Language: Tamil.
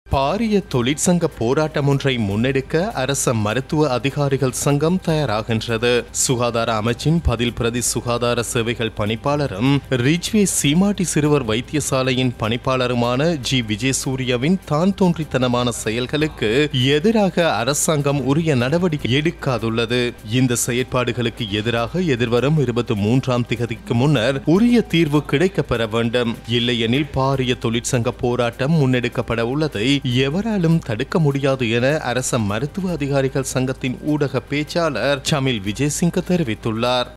பாரிய தொழிற்சங்க போராட்டம் ஒன்றை முன்னெடுக்க அரச மருத்துவ அதிகாரிகள் சங்கம் தயாராகின்றது சுகாதார அமைச்சின் பதில் பிரதி சுகாதார சேவைகள் பணிப்பாளரும் ரிஜ்வே சீமாட்டி சிறுவர் வைத்தியசாலையின் பணிப்பாளருமான ஜி விஜயசூரியவின் தான் தோன்றித்தனமான செயல்களுக்கு எதிராக அரசாங்கம் உரிய நடவடிக்கை எடுக்காதுள்ளது இந்த செயற்பாடுகளுக்கு எதிராக எதிர்வரும் இருபத்தி மூன்றாம் திகதிக்கு முன்னர் உரிய தீர்வு கிடைக்கப்பெற வேண்டும் இல்லையெனில் பாரிய தொழிற்சங்க போராட்டம் முன்னெடுக்கப்பட உள்ளதை எவராலும் தடுக்க முடியாது என அரச மருத்துவ அதிகாரிகள் சங்கத்தின் ஊடக பேச்சாளர் சமில் விஜயசிங்க தெரிவித்துள்ளார்